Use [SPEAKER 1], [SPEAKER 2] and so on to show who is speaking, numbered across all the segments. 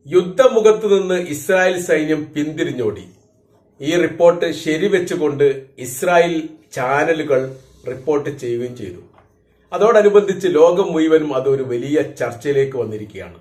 [SPEAKER 1] യുദ്ധമുഖത്ത് നിന്ന് ഇസ്രായേൽ സൈന്യം പിന്തിരിഞ്ഞോടി ഈ റിപ്പോർട്ട് ശരിവെച്ചുകൊണ്ട് ഇസ്രായേൽ ചാനലുകൾ റിപ്പോർട്ട് ചെയ്യുകയും ചെയ്തു അതോടനുബന്ധിച്ച് ലോകം മുഴുവനും അതൊരു വലിയ ചർച്ചയിലേക്ക് വന്നിരിക്കുകയാണ്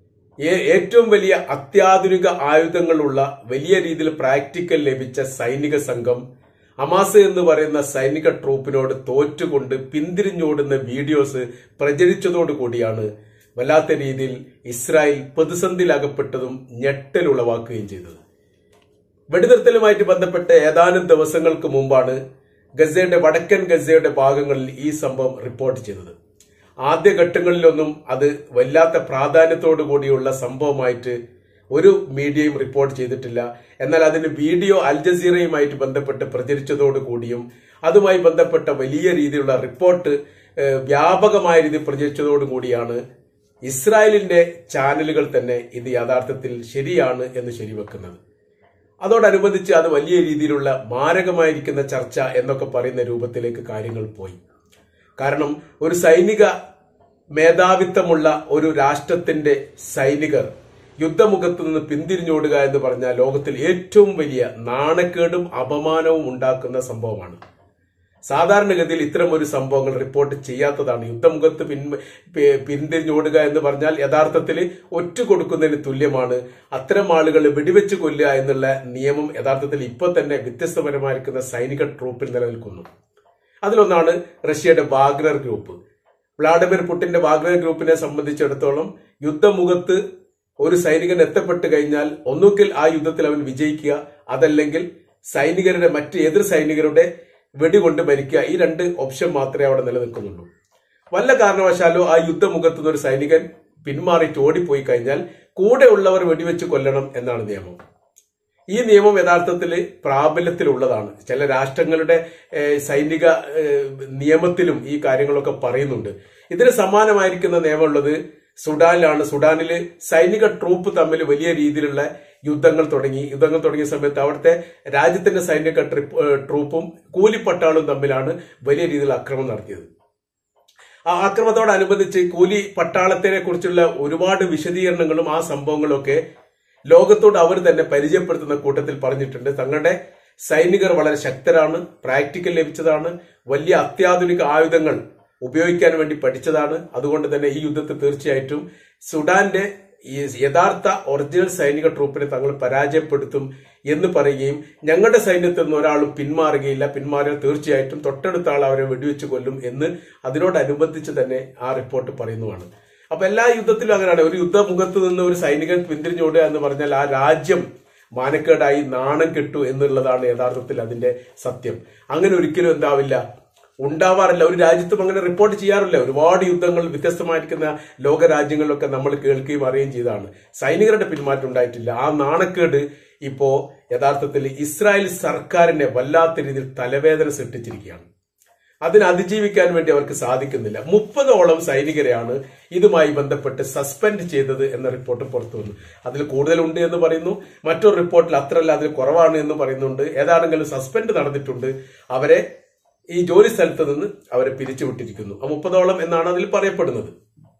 [SPEAKER 1] ഏ- ഏറ്റവും വലിയ അത്യാധുനിക ആയുധങ്ങളുള്ള വലിയ രീതിയിൽ പ്രാക്ടിക്കൽ ലഭിച്ച സൈനിക സംഘം അമാസ് എന്ന് പറയുന്ന സൈനിക ട്രൂപ്പിനോട് തോറ്റുകൊണ്ട് പിന്തിരിഞ്ഞോടുന്ന വീഡിയോസ് പ്രചരിച്ചതോടുകൂടിയാണ് വല്ലാത്ത രീതിയിൽ ഇസ്രായേൽ പ്രതിസന്ധിയിലകപ്പെട്ടതും ഞെട്ടലുളവാക്കുകയും ചെയ്തത് വെടിനിർത്തലുമായിട്ട് ബന്ധപ്പെട്ട് ഏതാനും ദിവസങ്ങൾക്ക് മുമ്പാണ് ഗസയുടെ വടക്കൻ ഗസയുടെ ഭാഗങ്ങളിൽ ഈ സംഭവം റിപ്പോർട്ട് ചെയ്തത് ആദ്യഘട്ടങ്ങളിലൊന്നും അത് വല്ലാത്ത പ്രാധാന്യത്തോടു കൂടിയുള്ള സംഭവമായിട്ട് ഒരു മീഡിയയും റിപ്പോർട്ട് ചെയ്തിട്ടില്ല എന്നാൽ അതിന് വീഡിയോ അൽ ജസീറയുമായിട്ട് ബന്ധപ്പെട്ട് പ്രചരിച്ചതോടുകൂടിയും അതുമായി ബന്ധപ്പെട്ട വലിയ രീതിയിലുള്ള റിപ്പോർട്ട് ഏഹ്, വ്യാപകമായ രീതിയിൽ പ്രചരിച്ചതോടുകൂടിയാണ് ഇസ്രായേലിന്റെ ചാനലുകൾ തന്നെ ഇത് യഥാർത്ഥത്തിൽ ശരിയാണ് എന്ന് ശരിവെക്കുന്നത് അതോടനുബന്ധിച്ച് അത് വലിയ രീതിയിലുള്ള മാരകമായിരിക്കുന്ന ചർച്ച എന്നൊക്കെ പറയുന്ന രൂപത്തിലേക്ക് കാര്യങ്ങൾ പോയി കാരണം ഒരു സൈനിക മേധാവിത്വമുള്ള ഒരു രാഷ്ട്രത്തിന്റെ സൈനികർ യുദ്ധമുഖത്ത് നിന്ന് പിന്തിരിഞ്ഞോടുക എന്ന് പറഞ്ഞാൽ ലോകത്തിൽ ഏറ്റവും വലിയ നാണക്കേടും അപമാനവും ഉണ്ടാക്കുന്ന സംഭവമാണ് സാധാരണഗതിയിൽ ഇത്തരം ഒരു സംഭവങ്ങൾ റിപ്പോർട്ട് ചെയ്യാത്തതാണ് യുദ്ധമുഖത്ത് പിൻ പി- പിന്തിരിഞ്ഞോടുക എന്ന് പറഞ്ഞാൽ യഥാർത്ഥത്തിൽ ഒറ്റ കൊടുക്കുന്നതിന് തുല്യമാണ് അത്തരം ആളുകൾ വെടിവെച്ച് കൊല്ലുക എന്നുള്ള നിയമം യഥാർത്ഥത്തിൽ ഇപ്പോൾ തന്നെ വ്യത്യസ്തപരമായിരിക്കുന്ന സൈനിക ട്രൂപ്പിൽ നിലനിൽക്കുന്നു അതിലൊന്നാണ് റഷ്യയുടെ വാഗ്നർ ഗ്രൂപ്പ് വ്ളാഡിമിർ പുടിന്റെ വാഗ്നർ ഗ്രൂപ്പിനെ സംബന്ധിച്ചിടത്തോളം യുദ്ധമുഖത്ത് ഒരു സൈനികൻ എത്തപ്പെട്ട് കഴിഞ്ഞാൽ ഒന്നുകിൽ ആ യുദ്ധത്തിൽ അവൻ വിജയിക്കുക അതല്ലെങ്കിൽ സൈനികരുടെ മറ്റ് എതിർ സൈനികരുടെ വെടികൊണ്ട് മരിക്കുക ഈ രണ്ട് ഓപ്ഷൻ മാത്രമേ അവിടെ നിലനിൽക്കുന്നുള്ളൂ വല്ല കാരണവശാലോ ആ യുദ്ധമുഖത്ത് നിന്ന് ഒരു സൈനികൻ പിന്മാറിയിട്ട് ഓടിപ്പോയി കഴിഞ്ഞാൽ കൂടെ ഉള്ളവർ വെടിവെച്ച് കൊല്ലണം എന്നാണ് നിയമം ഈ നിയമം യഥാർത്ഥത്തിൽ പ്രാബല്യത്തിലുള്ളതാണ് ചില രാഷ്ട്രങ്ങളുടെ ഏഹ്, സൈനിക ഏഹ്, നിയമത്തിലും ഈ കാര്യങ്ങളൊക്കെ പറയുന്നുണ്ട് ഇതിന് സമാനമായിരിക്കുന്ന നിയമമുള്ളത് സുഡാനിലാണ് സുഡാനിൽ സൈനിക ട്രൂപ്പ് തമ്മിൽ വലിയ രീതിയിലുള്ള യുദ്ധങ്ങൾ തുടങ്ങി യുദ്ധങ്ങൾ തുടങ്ങിയ സമയത്ത് അവിടുത്തെ രാജ്യത്തിന്റെ സൈനിക ട്രിപ്പ് ഏഹ്, ട്രൂപ്പും കൂലിപ്പട്ടാളും തമ്മിലാണ് വലിയ രീതിയിൽ അക്രമം നടത്തിയത് ആ ആക്രമണത്തോടനുബന്ധിച്ച് കൂലി പട്ടാളത്തിനെ കുറിച്ചുള്ള ഒരുപാട് വിശദീകരണങ്ങളും ആ സംഭവങ്ങളും ഒക്കെ ലോകത്തോട് അവർ തന്നെ പരിചയപ്പെടുത്തുന്ന കൂട്ടത്തിൽ പറഞ്ഞിട്ടുണ്ട് തങ്ങളുടെ സൈനികർ വളരെ ശക്തരാണ് പ്രാക്ടിക്കൽ ലഭിച്ചതാണ് വലിയ അത്യാധുനിക ആയുധങ്ങൾ ഉപയോഗിക്കാൻ വേണ്ടി പഠിച്ചതാണ് അതുകൊണ്ട് തന്നെ ഈ യുദ്ധത്തിൽ തീർച്ചയായിട്ടും സുഡാന്റെ ഈ യഥാർത്ഥ ഒറിജിനൽ സൈനിക ട്രൂപ്പിനെ തങ്ങൾ പരാജയപ്പെടുത്തും എന്ന് പറയുകയും ഞങ്ങളുടെ സൈന്യത്തിൽ നിന്ന് ഒരാളും പിന്മാറുകയില്ല പിന്മാറിയാൽ തീർച്ചയായിട്ടും തൊട്ടടുത്ത ആൾ അവരെ വെടിവെച്ച് കൊല്ലും എന്ന് അതിനോടനുബന്ധിച്ച് തന്നെ ആ റിപ്പോർട്ട് പറയുന്നതാണ് അപ്പൊ എല്ലാ യുദ്ധത്തിലും അങ്ങനെയാണ് ഒരു യുദ്ധമുഖത്ത് നിന്ന് ഒരു സൈനികൻ പിന്തിരിഞ്ഞോടുക എന്ന് പറഞ്ഞാൽ ആ രാജ്യം മാനക്കേടായി നാണം കെട്ടു എന്നുള്ളതാണ് യഥാർത്ഥത്തിൽ അതിന്റെ സത്യം അങ്ങനെ ഒരിക്കലും എന്താവില്ല ഉണ്ടാവാറില്ല ഒരു രാജ്യത്തും അങ്ങനെ റിപ്പോർട്ട് ചെയ്യാറില്ല ഒരുപാട് യുദ്ധങ്ങൾ വ്യത്യസ്തമായിരിക്കുന്ന ലോക രാജ്യങ്ങളിലൊക്കെ നമ്മൾ കേൾക്കുകയും അറിയുകയും ചെയ്തതാണ് സൈനികരുടെ പിന്മാറ്റം ഉണ്ടായിട്ടില്ല ആ നാണക്കേട് ഇപ്പോ യഥാർത്ഥത്തിൽ ഇസ്രായേൽ സർക്കാരിനെ വല്ലാത്ത രീതിയിൽ തലവേദന സൃഷ്ടിച്ചിരിക്കുകയാണ് അതിനെ അതിജീവിക്കാൻ വേണ്ടി അവർക്ക് സാധിക്കുന്നില്ല മുപ്പതോളം സൈനികരെയാണ് ഇതുമായി ബന്ധപ്പെട്ട് സസ്പെൻഡ് ചെയ്തത് എന്ന റിപ്പോർട്ട് പുറത്തു വന്നു അതിൽ കൂടുതലുണ്ട് എന്ന് പറയുന്നു മറ്റൊരു റിപ്പോർട്ടിൽ അത്രല്ല അതിൽ കുറവാണ് എന്ന് പറയുന്നുണ്ട് ഏതാണെങ്കിലും സസ്പെൻഡ് നടന്നിട്ടുണ്ട് അവരെ ഈ ജോലി സ്ഥലത്ത് നിന്ന് അവരെ പിരിച്ചുവിട്ടിരിക്കുന്നു ആ മുപ്പതോളം എന്നാണ് അതിൽ പറയപ്പെടുന്നത്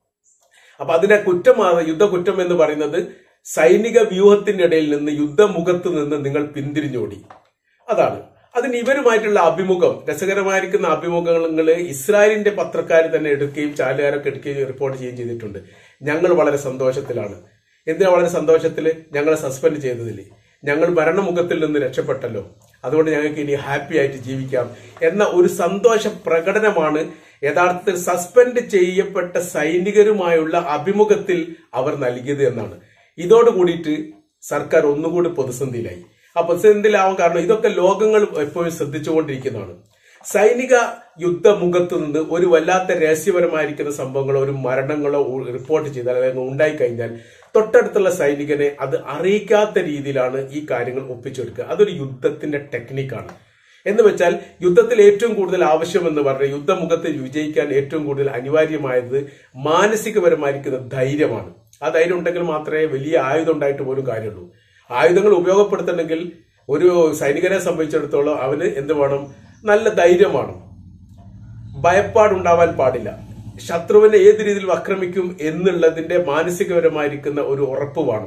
[SPEAKER 1] അപ്പൊ അതിനെ കുറ്റമാണ് യുദ്ധകുറ്റം എന്ന് പറയുന്നത് സൈനിക വ്യൂഹത്തിനിടയിൽ നിന്ന് യുദ്ധമുഖത്ത് നിന്ന് നിങ്ങൾ പിന്തിരിഞ്ഞോടി അതാണ് അതിന് ഇവരുമായിട്ടുള്ള അഭിമുഖം രസകരമായിരിക്കുന്ന അഭിമുഖങ്ങൾ ഇസ്രായേലിന്റെ പത്രക്കാർ തന്നെ എടുക്കുകയും ചാലുകാരൊക്കെ എടുക്കുകയും റിപ്പോർട്ട് ചെയ്യുകയും ചെയ്തിട്ടുണ്ട് ഞങ്ങൾ വളരെ സന്തോഷത്തിലാണ് എന്തിനാ വളരെ സന്തോഷത്തിൽ ഞങ്ങളെ സസ്പെൻഡ് ചെയ്തതിൽ ഞങ്ങൾ മരണമുഖത്തിൽ നിന്ന് രക്ഷപ്പെട്ടല്ലോ അതുകൊണ്ട് ഞങ്ങൾക്ക് ഇനി ഹാപ്പി ആയിട്ട് ജീവിക്കാം എന്ന ഒരു സന്തോഷ പ്രകടനമാണ് യഥാർത്ഥത്തിൽ സസ്പെൻഡ് ചെയ്യപ്പെട്ട സൈനികരുമായുള്ള അഭിമുഖത്തിൽ അവർ നൽകിയത് എന്നാണ് ഇതോട് കൂടിയിട്ട് സർക്കാർ ഒന്നുകൂടി പ്രതിസന്ധിയിലായി ആ പ്രതിസന്ധിയിലാവാൻ കാരണം ഇതൊക്കെ ലോകങ്ങൾ എപ്പോഴും ശ്രദ്ധിച്ചുകൊണ്ടിരിക്കുന്നതാണ് സൈനിക യുദ്ധമുഖത്ത് നിന്ന് ഒരു വല്ലാത്ത രഹസ്യപരമായിരിക്കുന്ന സംഭവങ്ങളോ ഒരു മരണങ്ങളോ ഉ- റിപ്പോർട്ട് ചെയ്താൽ അല്ലെങ്കിൽ ഉണ്ടായിക്കഴിഞ്ഞാൽ തൊട്ടടുത്തുള്ള സൈനികനെ അത് അറിയിക്കാത്ത രീതിയിലാണ് ഈ കാര്യങ്ങൾ ഒപ്പിച്ചെടുക്കുക അതൊരു യുദ്ധത്തിന്റെ ടെക്നിക്കാണ് എന്ന് വെച്ചാൽ യുദ്ധത്തിൽ ഏറ്റവും കൂടുതൽ ആവശ്യമെന്ന് പറഞ്ഞ യുദ്ധമുഖത്ത് വിജയിക്കാൻ ഏറ്റവും കൂടുതൽ അനിവാര്യമായത് മാനസികപരമായിരിക്കുന്ന ധൈര്യമാണ് ആ ധൈര്യം ഉണ്ടെങ്കിൽ മാത്രമേ വലിയ ആയുധം ഉണ്ടായിട്ട് പോലും കാര്യമുള്ളൂ ആയുധങ്ങൾ ഉപയോഗപ്പെടുത്തണമെങ്കിൽ ഒരു സൈനികനെ സംബന്ധിച്ചിടത്തോളം അവന് എന്ത് വേണം നല്ല ധൈര്യം വേണം ഭയപ്പാടുണ്ടാവാൻ പാടില്ല ശത്രുവിനെ ഏത് രീതിയിൽ ആക്രമിക്കും എന്നുള്ളതിന്റെ മാനസികപരമായിരിക്കുന്ന ഒരു ഉറപ്പ് വേണം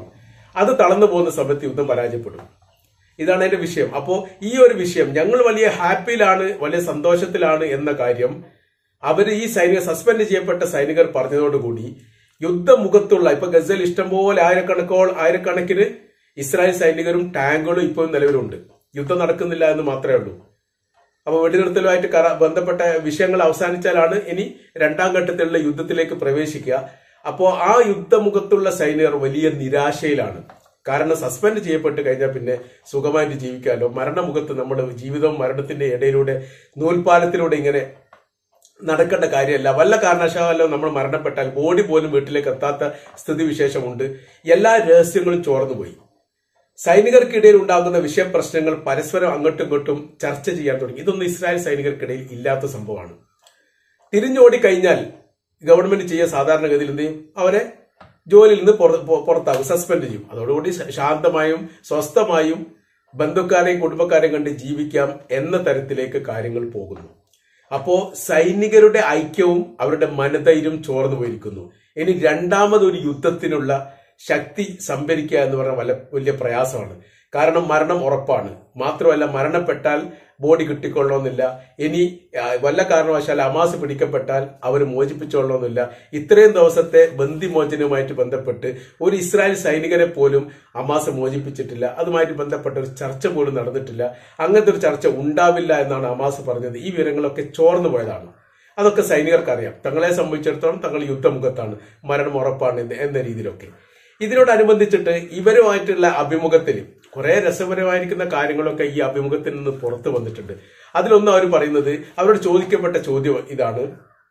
[SPEAKER 1] അത് തളർന്നു പോകുന്ന സമയത്ത് യുദ്ധം പരാജയപ്പെടും ഇതാണ് എന്റെ വിഷയം അപ്പോ ഈ ഒരു വിഷയം ഞങ്ങൾ വലിയ ഹാപ്പിയിലാണ് വലിയ സന്തോഷത്തിലാണ് എന്ന കാര്യം അവർ ഈ സൈനിക സസ്പെൻഡ് ചെയ്യപ്പെട്ട സൈനികർ പറഞ്ഞതോടുകൂടി യുദ്ധമുഖത്തുള്ള ഇപ്പൊ ഗസൽ ഇഷ്ടംപോലെ ആയിരക്കണക്കോൾ ആയിരക്കണക്കിന് ഇസ്രായേൽ സൈനികരും ടാങ്കുകളും ഇപ്പോഴും നിലവിലുണ്ട് യുദ്ധം നടക്കുന്നില്ല എന്ന് മാത്രമേ ഉള്ളൂ അപ്പൊ വെടിനിർത്തലുമായിട്ട് കറ- ബന്ധപ്പെട്ട വിഷയങ്ങൾ അവസാനിച്ചാലാണ് ഇനി രണ്ടാം ഘട്ടത്തിലുള്ള യുദ്ധത്തിലേക്ക് പ്രവേശിക്കുക അപ്പോ ആ യുദ്ധമുഖത്തുള്ള സൈനികർ വലിയ നിരാശയിലാണ് കാരണം സസ്പെൻഡ് ചെയ്യപ്പെട്ട് കഴിഞ്ഞാൽ പിന്നെ സുഖമായിട്ട് ജീവിക്കാമല്ലോ മരണമുഖത്ത് നമ്മുടെ ജീവിതവും മരണത്തിന്റെ ഇടയിലൂടെ നൂൽപാലത്തിലൂടെ ഇങ്ങനെ നടക്കേണ്ട കാര്യമല്ല വല്ല കാരണവശാലോ നമ്മൾ മരണപ്പെട്ടാൽ ബോഡി പോലും വീട്ടിലേക്ക് എത്താത്ത സ്ഥിതിവിശേഷമുണ്ട് എല്ലാ രഹസ്യങ്ങളും ചോർന്നുപോയി സൈനികർക്കിടയിൽ ഉണ്ടാകുന്ന വിഷയപ്രശ്നങ്ങൾ പരസ്പരം അങ്ങോട്ടും ഇങ്ങോട്ടും ചർച്ച ചെയ്യാൻ തുടങ്ങി ഇതൊന്നും ഇസ്രായേൽ സൈനികർക്കിടയിൽ ഇല്ലാത്ത സംഭവമാണ് തിരിഞ്ഞോടി കഴിഞ്ഞാൽ ഗവൺമെന്റ് ചെയ്യുക സാധാരണഗതിയിൽ എന്ത് ചെയ്യും അവരെ ജോലിയിൽ നിന്ന് പുറ- പു- പുറത്താകും സസ്പെൻഡ് ചെയ്യും അതോടുകൂടി ശ- ശാന്തമായും സ്വസ്ഥമായും ബന്ധുക്കാരെയും കുടുംബക്കാരെയും കണ്ട് ജീവിക്കാം എന്ന തരത്തിലേക്ക് കാര്യങ്ങൾ പോകുന്നു അപ്പോ സൈനികരുടെ ഐക്യവും അവരുടെ മനധൈര്യം ചോർന്നു പോയിരിക്കുന്നു ഇനി രണ്ടാമതൊരു യുദ്ധത്തിനുള്ള ശക്തി സംഭരിക്കുക എന്ന് പറഞ്ഞാൽ വല്ല വലിയ പ്രയാസമാണ് കാരണം മരണം ഉറപ്പാണ് മാത്രമല്ല മരണപ്പെട്ടാൽ ബോഡി കിട്ടിക്കൊള്ളണമെന്നില്ല ഇനി ആ, വല്ല കാരണവശാൽ അമാസ് പിടിക്കപ്പെട്ടാൽ അവർ മോചിപ്പിച്ചോളണമെന്നില്ല ഇത്രയും ദിവസത്തെ ബന്ദിമോചനവുമായിട്ട് ബന്ധപ്പെട്ട് ഒരു ഇസ്രായേൽ സൈനികരെ പോലും അമാസ് മോചിപ്പിച്ചിട്ടില്ല അതുമായിട്ട് ബന്ധപ്പെട്ട ഒരു ചർച്ച പോലും നടന്നിട്ടില്ല അങ്ങനത്തെ ഒരു ചർച്ച ഉണ്ടാവില്ല എന്നാണ് അമാസ് പറഞ്ഞത് ഈ വിവരങ്ങളൊക്കെ ചോർന്നു പോയതാണ് അതൊക്കെ സൈനികർക്കറിയാം തങ്ങളെ സംബന്ധിച്ചിടത്തോളം തങ്ങൾ യുദ്ധമുഖത്താണ് മരണം ഉറപ്പാണ് എന്ന് എന്ന രീതിയിലൊക്കെ ഇതിനോടനുബന്ധിച്ചിട്ട് ഇവരുമായിട്ടുള്ള അഭിമുഖത്തിൽ കുറെ രസകരമായിരിക്കുന്ന കാര്യങ്ങളൊക്കെ ഈ അഭിമുഖത്തിൽ നിന്ന് പുറത്തു വന്നിട്ടുണ്ട് അതിലൊന്നും അവർ പറയുന്നത് അവരോട് ചോദിക്കപ്പെട്ട ചോദ്യം ഇതാണ്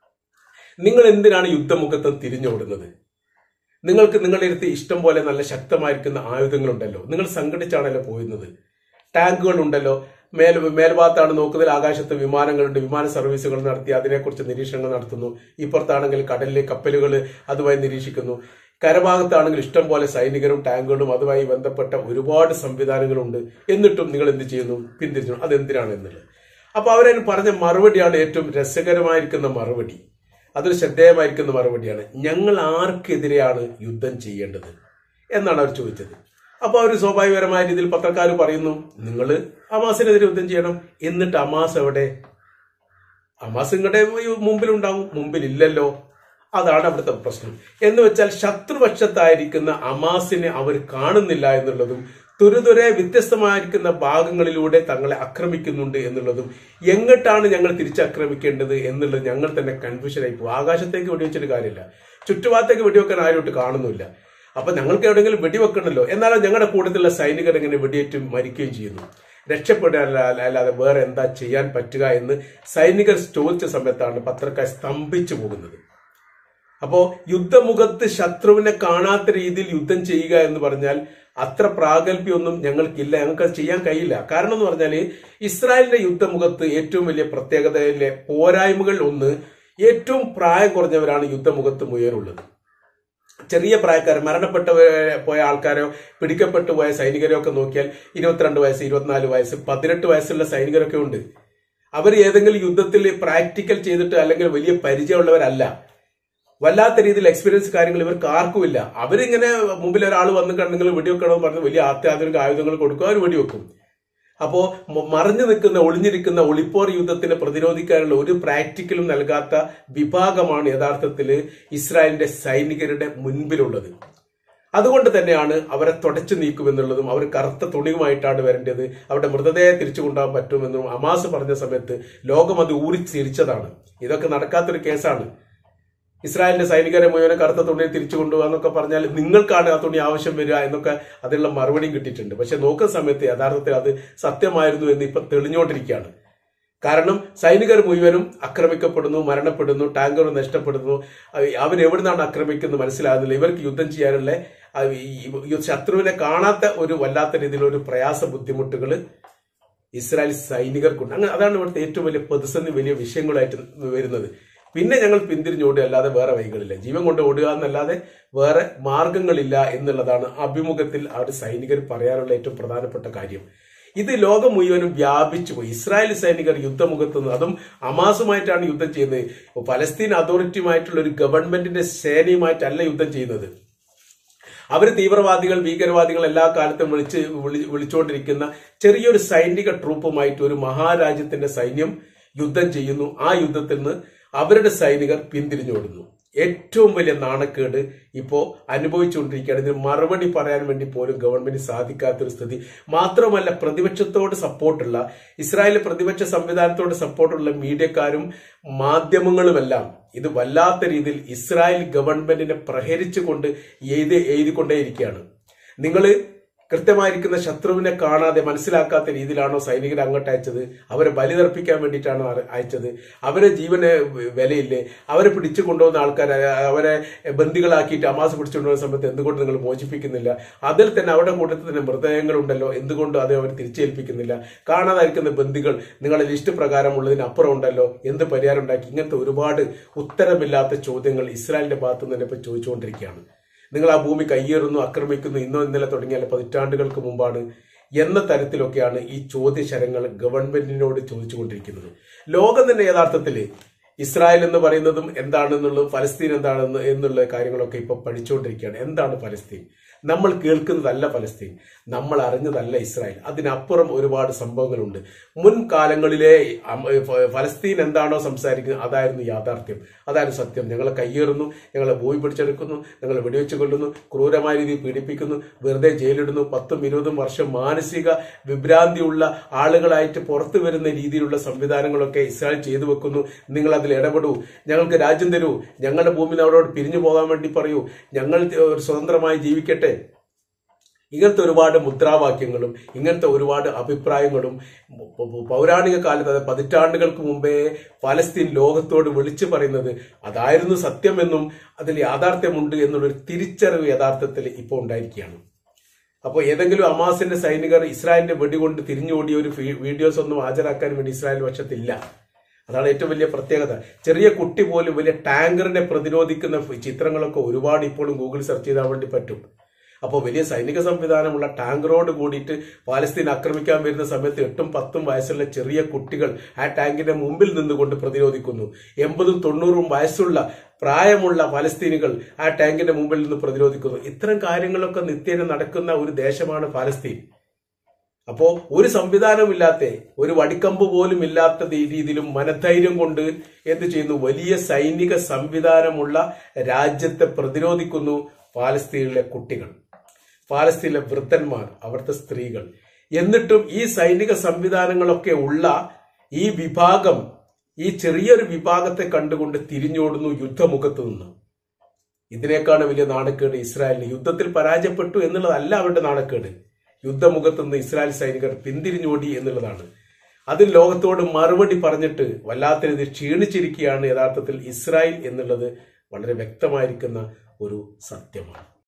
[SPEAKER 1] നിങ്ങൾ എന്തിനാണ് യുദ്ധമുഖത്ത് തിരിഞ്ഞോടുന്നത് നിങ്ങൾക്ക് നിങ്ങളുടെ അടുത്ത് ഇഷ്ടം പോലെ നല്ല ശക്തമായിരിക്കുന്ന ആയുധങ്ങളുണ്ടല്ലോ നിങ്ങൾ സംഘടിച്ചാണല്ലോ പോയിരുന്നത് ടാങ്കുകൾ ഉണ്ടല്ലോ മേൽ മേൽഭാഗത്താണ് നോക്കുന്നത് ആകാശത്ത് വിമാനങ്ങളുണ്ട് വിമാന സർവീസുകൾ നടത്തി അതിനെക്കുറിച്ച് നിരീക്ഷണങ്ങൾ നടത്തുന്നു ഇപ്പുറത്താണെങ്കിൽ കടലിലെ കപ്പലുകൾ അതുമായി നിരീക്ഷിക്കുന്നു കരഭാഗത്താണെങ്കിൽ ഇഷ്ടം പോലെ സൈനികരും ടാങ്കുകളും അതുമായി ബന്ധപ്പെട്ട ഒരുപാട് സംവിധാനങ്ങളുണ്ട് എന്നിട്ടും നിങ്ങൾ എന്ത് ചെയ്യുന്നു പിന്തിരിഞ്ഞു അതെന്തിനാണ് എന്നുള്ളത് അപ്പൊ അവരതിന് പറഞ്ഞ മറുപടിയാണ് ഏറ്റവും രസകരമായിരിക്കുന്ന മറുപടി അതൊരു ശ്രദ്ധേയമായിരിക്കുന്ന മറുപടിയാണ് ഞങ്ങൾ ആർക്കെതിരെയാണ് യുദ്ധം ചെയ്യേണ്ടത് എന്നാണ് അവർ ചോദിച്ചത് അപ്പൊ അവർ സ്വാഭാവികപരമായ രീതിയിൽ പത്രക്കാർ പറയുന്നു നിങ്ങൾ അമാസിനെതിരെ യുദ്ധം ചെയ്യണം എന്നിട്ട് അമാസ് എവിടെ അമാസ് നിങ്ങളുടെ മുമ്പിലുണ്ടാവും മുമ്പിലില്ലല്ലോ അതാണ് അവിടുത്തെ പ്രശ്നം എന്ന് വെച്ചാൽ ശത്രുപക്ഷത്തായിരിക്കുന്ന അമാസിനെ അവർ കാണുന്നില്ല എന്നുള്ളതും തുരുതുരെ വ്യത്യസ്തമായിരിക്കുന്ന ഭാഗങ്ങളിലൂടെ തങ്ങളെ ആക്രമിക്കുന്നുണ്ട് എന്നുള്ളതും എങ്ങോട്ടാണ് ഞങ്ങൾ തിരിച്ചാക്രമിക്കേണ്ടത് എന്നുള്ളത് ഞങ്ങൾ തന്നെ കൺഫ്യൂഷനായി പോകും ആകാശത്തേക്ക് വെടിവെച്ചിട്ട് കാര്യമില്ല ചുറ്റുഭാഗത്തേക്ക് വെടിവെക്കാൻ ആരോട്ട് കാണുന്നില്ല അപ്പൊ ഞങ്ങൾക്ക് എവിടെയെങ്കിലും വെടിവെക്കണമല്ലോ എന്നാലും ഞങ്ങളുടെ കൂട്ടത്തിലുള്ള സൈനികർ ഇങ്ങനെ വെടിയേറ്റ് മരിക്കുകയും ചെയ്യുന്നു രക്ഷപ്പെടാൻ അല്ലാതെ വേറെ എന്താ ചെയ്യാൻ പറ്റുക എന്ന് സൈനികർ ചോദിച്ച സമയത്താണ് പത്രക്കാർ സ്തംഭിച്ചു പോകുന്നത് അപ്പോ യുദ്ധമുഖത്ത് ശത്രുവിനെ കാണാത്ത രീതിയിൽ യുദ്ധം ചെയ്യുക എന്ന് പറഞ്ഞാൽ അത്ര പ്രാഗൽഭ്യമൊന്നും ഞങ്ങൾക്കില്ല ഞങ്ങൾക്ക് അത് ചെയ്യാൻ കഴിയില്ല കാരണം എന്ന് പറഞ്ഞാൽ ഇസ്രായേലിന്റെ യുദ്ധമുഖത്ത് ഏറ്റവും വലിയ പ്രത്യേകതയിലെ പോരായ്മകൾ ഒന്ന് ഏറ്റവും പ്രായം കുറഞ്ഞവരാണ് യുദ്ധമുഖത്ത് മുയറുള്ളത് ചെറിയ പ്രായക്കാർ മരണപ്പെട്ടു പോയ ആൾക്കാരോ പിടിക്കപ്പെട്ടു പോയ സൈനികരോ ഒക്കെ നോക്കിയാൽ ഇരുപത്തിരണ്ട് വയസ്സ് ഇരുപത്തിനാല് വയസ്സ് പതിനെട്ട് വയസ്സുള്ള സൈനികരൊക്കെ ഉണ്ട് അവർ ഏതെങ്കിലും യുദ്ധത്തിൽ പ്രാക്ടിക്കൽ ചെയ്തിട്ട് അല്ലെങ്കിൽ വലിയ പരിചയമുള്ളവരല്ല വല്ലാത്ത രീതിയിൽ എക്സ്പീരിയൻസ് കാര്യങ്ങൾ ഇവർക്ക് ആർക്കുമില്ല അവരിങ്ങനെ മുമ്പിൽ ഒരാൾ വന്ന് കണ്ടെങ്കിൽ വെടിവെക്കണമെന്ന് പറഞ്ഞ് വലിയ അത്യാധുനിക ആയുധങ്ങൾ കൊടുക്കും അവർ വെടിവെക്കും അപ്പോ മ- മറഞ്ഞു നിൽക്കുന്ന ഒളിഞ്ഞിരിക്കുന്ന ഒളിപ്പോർ യുദ്ധത്തിനെ പ്രതിരോധിക്കാനുള്ള ഒരു പ്രാക്ടിക്കലും നൽകാത്ത വിഭാഗമാണ് യഥാർത്ഥത്തിൽ ഇസ്രായേലിന്റെ സൈനികരുടെ മുൻപിലുള്ളത് അതുകൊണ്ട് തന്നെയാണ് അവരെ തുടച്ചു നീക്കുമെന്നുള്ളതും അവർ കറുത്ത തുണിയുമായിട്ടാണ് വരേണ്ടത് അവരുടെ മൃതദേഹം തിരിച്ചു കൊണ്ടുപോകാൻ പറ്റുമെന്നും അമാസ് പറഞ്ഞ സമയത്ത് ലോകം അത് ഊറിച്ചിരിച്ചതാണ് ഇതൊക്കെ നടക്കാത്തൊരു കേസാണ് ഇസ്രായേലിന്റെ സൈനികരെ മുഴുവൻ കറുത്ത തുണി തിരിച്ചു കൊണ്ടുപോകാന്നൊക്കെ പറഞ്ഞാൽ നിങ്ങൾക്കാണ് ആ തുണി ആവശ്യം വരിക എന്നൊക്കെ അതിനുള്ള മറുപടിയും കിട്ടിയിട്ടുണ്ട് പക്ഷെ നോക്കുന്ന സമയത്ത് യഥാർത്ഥത്തിൽ അത് സത്യമായിരുന്നു എന്ന് ഇപ്പൊ തെളിഞ്ഞുകൊണ്ടിരിക്കുകയാണ് കാരണം സൈനികർ മുഴുവനും ആക്രമിക്കപ്പെടുന്നു മരണപ്പെടുന്നു ടാങ്കർ നഷ്ടപ്പെടുന്നു അവ- അവരെവിടുന്നാണ് ആക്രമിക്കുന്നത് മനസ്സിലാകുന്നില്ല ഇവർക്ക് യുദ്ധം ചെയ്യാനുള്ള ആ, ഈ- ഈ ശത്രുവിനെ കാണാത്ത ഒരു വല്ലാത്ത രീതിയിലുള്ള ഒരു പ്രയാസ ബുദ്ധിമുട്ടുകൾ ഇസ്രായേൽ സൈനികർക്കുണ്ട് അങ്ങനെ അതാണ് ഇവിടുത്തെ ഏറ്റവും വലിയ പ്രതിസന്ധി വലിയ വിഷയങ്ങളായിട്ട് വരുന്നത് പിന്നെ ഞങ്ങൾ പിന്തിരിഞ്ഞോടുക അല്ലാതെ വേറെ വഴികളില്ല ജീവൻ കൊണ്ട് ഓടുക എന്നല്ലാതെ വേറെ മാർഗങ്ങളില്ല എന്നുള്ളതാണ് അഭിമുഖത്തിൽ ആ ഒരു സൈനികർ പറയാനുള്ള ഏറ്റവും പ്രധാനപ്പെട്ട കാര്യം ഇത് ലോകം മുഴുവനും വ്യാപിച്ചു പോയി ഇസ്രായേൽ സൈനികർ യുദ്ധമുഖത്ത് നിന്ന് അതും അമാസുമായിട്ടാണ് യുദ്ധം ചെയ്യുന്നത് പലസ്തീൻ അതോറിറ്റിയുമായിട്ടുള്ള ഒരു ഗവൺമെന്റിന്റെ സേനയുമായിട്ടല്ല യുദ്ധം ചെയ്യുന്നത് അവർ തീവ്രവാദികൾ ഭീകരവാദികൾ എല്ലാ കാലത്തും വിളിച്ച് വിളി വിളിച്ചുകൊണ്ടിരിക്കുന്ന ചെറിയൊരു സൈനിക ട്രൂപ്പുമായിട്ട് ഒരു മഹാരാജ്യത്തിന്റെ സൈന്യം യുദ്ധം ചെയ്യുന്നു ആ യുദ്ധത്തിൽ നിന്ന് അവരുടെ സൈനികർ പിന്തിരിഞ്ഞോടുന്നു ഏറ്റവും വലിയ നാണക്കേട് ഇപ്പോ അനുഭവിച്ചുകൊണ്ടിരിക്കുകയാണ് ഇതിന് മറുപടി പറയാൻ വേണ്ടി പോലും ഗവൺമെന്റ് സാധിക്കാത്തൊരു സ്ഥിതി മാത്രമല്ല പ്രതിപക്ഷത്തോട് സപ്പോർട്ടുള്ള ഇസ്രായേൽ പ്രതിപക്ഷ സംവിധാനത്തോട് സപ്പോർട്ടുള്ള മീഡിയക്കാരും മാധ്യമങ്ങളുമെല്ലാം ഇത് വല്ലാത്ത രീതിയിൽ ഇസ്രായേൽ ഗവൺമെന്റിനെ പ്രഹരിച്ചുകൊണ്ട് എഴുതി എഴുതിക്കൊണ്ടേയിരിക്കുകയാണ് നിങ്ങൾ കൃത്യമായിരിക്കുന്ന ശത്രുവിനെ കാണാതെ മനസ്സിലാക്കാത്ത രീതിയിലാണോ സൈനികരെ അങ്ങോട്ട് അയച്ചത് അവരെ ബലിതർപ്പിക്കാൻ വേണ്ടിയിട്ടാണോ അയ- അയച്ചത് അവരെ ജീവന് വിലയില്ലേ അവരെ പിടിച്ചു കൊണ്ടുപോകുന്ന ആൾക്കാരെ അവരെ ബന്ദികളാക്കിയിട്ട് അമാസ് പിടിച്ചുകൊണ്ടുപോകുന്ന സമയത്ത് എന്തുകൊണ്ട് നിങ്ങൾ മോചിപ്പിക്കുന്നില്ല അതിൽ തന്നെ അവരുടെ കൂട്ടത്തിൽ തന്നെ മൃതദേഹങ്ങളുണ്ടല്ലോ എന്തുകൊണ്ട് അത് അവർ തിരിച്ചേൽപ്പിക്കുന്നില്ല കാണാതായിരിക്കുന്ന ബന്ദികൾ നിങ്ങളുടെ ലിസ്റ്റ് പ്രകാരമുള്ളതിന് അപ്പുറം ഉണ്ടല്ലോ എന്ത് പരിഹാരം ഉണ്ടാക്കി ഇങ്ങനത്തെ ഒരുപാട് ഉത്തരമില്ലാത്ത ചോദ്യങ്ങൾ ഇസ്രായേലിന്റെ ഭാഗത്തു നിന്ന് തന്നെ ഇപ്പോൾ ചോദിച്ചുകൊണ്ടിരിക്കുകയാണ് നിങ്ങൾ ആ ഭൂമി കയ്യേറുന്നു ആക്രമിക്കുന്നു ഇന്നോ ഇന്നലെ തുടങ്ങിയാൽ പതിറ്റാണ്ടുകൾക്ക് മുമ്പാണ് എന്ന തരത്തിലൊക്കെയാണ് ഈ ചോദ്യശരങ്ങൾ ഗവൺമെന്റിനോട് ചോദിച്ചുകൊണ്ടിരിക്കുന്നത് ലോകം തന്നെ യഥാർത്ഥത്തിൽ ഇസ്രായേൽ എന്ന് പറയുന്നതും എന്താണെന്നുള്ളതും ഫലസ്തീൻ എന്താണെന്ന് എന്നുള്ള കാര്യങ്ങളൊക്കെ ഇപ്പൊ പഠിച്ചുകൊണ്ടിരിക്കുകയാണ് എന്താണ് ഫലസ്തീൻ നമ്മൾ കേൾക്കുന്നതല്ല ഫലസ്തീൻ നമ്മൾ അറിഞ്ഞതല്ല ഇസ്രായേൽ അതിനപ്പുറം ഒരുപാട് സംഭവങ്ങളുണ്ട് മുൻകാലങ്ങളിലെ അമ- ഫ- ഫലസ്തീൻ എന്താണോ സംസാരിക്കുന്നത് അതായിരുന്നു യാഥാർത്ഥ്യം അതായിരുന്നു സത്യം ഞങ്ങളെ കയ്യേറുന്നു ഞങ്ങളെ ഭൂമി പിടിച്ചെടുക്കുന്നു ഞങ്ങളെ വെടിവെച്ച് കൊല്ലുന്നു ക്രൂരമായ രീതിയിൽ പീഡിപ്പിക്കുന്നു വെറുതെ ജയിലിടുന്നു പത്തും ഇരുപതും വർഷം മാനസിക വിഭ്രാന്തിയുള്ള ആളുകളായിട്ട് പുറത്തു വരുന്ന രീതിയിലുള്ള സംവിധാനങ്ങളൊക്കെ ഇസ്രായേൽ ചെയ്തു വെക്കുന്നു നിങ്ങൾ അതിൽ ഇടപെടൂ ഞങ്ങൾക്ക് രാജ്യം തരൂ ഞങ്ങളുടെ ഭൂമിയിൽ അവരോട് പിരിഞ്ഞു പോകാൻ വേണ്ടി പറയൂ ഞങ്ങൾ ഒരു സ്വതന്ത്രമായി ജീവിക്കട്ടെ ഇങ്ങനത്തെ ഒരുപാട് മുദ്രാവാക്യങ്ങളും ഇങ്ങനത്തെ ഒരുപാട് അഭിപ്രായങ്ങളും പ- പ- പൗരാണിക കാലത്ത് അതായത് പതിറ്റാണ്ടുകൾക്ക് മുമ്പേ ഫലസ്തീൻ ലോകത്തോട് വിളിച്ചു പറയുന്നത് അതായിരുന്നു സത്യമെന്നും അതിൽ യാഥാർത്ഥ്യമുണ്ട് എന്നുള്ളൊരു തിരിച്ചറിവ് യഥാർത്ഥത്തിൽ ഇപ്പോൾ ഉണ്ടായിരിക്കുകയാണ് അപ്പോൾ ഏതെങ്കിലും അമാസിന്റെ സൈനികർ ഇസ്രായേലിന്റെ വെടികൊണ്ട് തിരിഞ്ഞോടിയ ഒരു ഫീ- വീഡിയോസ് ഒന്നും ഹാജരാക്കാൻ വേണ്ടി ഇസ്രായേൽ പക്ഷത്തില്ല അതാണ് ഏറ്റവും വലിയ പ്രത്യേകത ചെറിയ കുട്ടി പോലും വലിയ ടാങ്കറിനെ പ്രതിരോധിക്കുന്ന ഫ- ചിത്രങ്ങളൊക്കെ ഒരുപാട് ഇപ്പോഴും ഗൂഗിൾ സെർച്ച് ചെയ്താൽ വേണ്ടി പറ്റും അപ്പോൾ വലിയ സൈനിക സംവിധാനമുള്ള ടാങ്കറോട് കൂടിയിട്ട് പാലസ്തീൻ ആക്രമിക്കാൻ വരുന്ന സമയത്ത് എട്ടും പത്തും വയസ്സുള്ള ചെറിയ കുട്ടികൾ ആ ടാങ്കിന്റെ മുമ്പിൽ നിന്നുകൊണ്ട് പ്രതിരോധിക്കുന്നു എൺപതും തൊണ്ണൂറും വയസ്സുള്ള പ്രായമുള്ള പലസ്തീനുകൾ ആ ടാങ്കിന്റെ മുമ്പിൽ നിന്ന് പ്രതിരോധിക്കുന്നു ഇത്തരം കാര്യങ്ങളൊക്കെ നിത്യേന നടക്കുന്ന ഒരു ദേശമാണ് പാലസ്തീൻ അപ്പോ ഒരു സംവിധാനമില്ലാത്ത ഒരു വടിക്കമ്പ് പോലും ഇല്ലാത്ത ദി- രീതിയിലും മനധൈര്യം കൊണ്ട് എന്ത് ചെയ്യുന്നു വലിയ സൈനിക സംവിധാനമുള്ള രാജ്യത്തെ പ്രതിരോധിക്കുന്നു പാലസ്തീനിലെ കുട്ടികൾ പാലസ്തീനിലെ വൃദ്ധന്മാർ അവിടുത്തെ സ്ത്രീകൾ എന്നിട്ടും ഈ സൈനിക സംവിധാനങ്ങളൊക്കെ ഉള്ള ഈ വിഭാഗം ഈ ചെറിയൊരു വിഭാഗത്തെ കണ്ടുകൊണ്ട് തിരിഞ്ഞോടുന്നു യുദ്ധമുഖത്ത് നിന്ന് ഇതിനേക്കാണ് വലിയ നാണക്കേട് ഇസ്രായേലിന് യുദ്ധത്തിൽ പരാജയപ്പെട്ടു എന്നുള്ളതല്ല അവരുടെ നാണക്കേട് യുദ്ധമുഖത്ത് നിന്ന് ഇസ്രായേൽ സൈനികർ പിന്തിരിഞ്ഞോടി എന്നുള്ളതാണ് അതിൽ ലോകത്തോട് മറുപടി പറഞ്ഞിട്ട് വല്ലാത്ത രീതിയിൽ ക്ഷീണിച്ചിരിക്കുകയാണ് യഥാർത്ഥത്തിൽ ഇസ്രായേൽ എന്നുള്ളത് വളരെ വ്യക്തമായിരിക്കുന്ന ഒരു സത്യമാണ്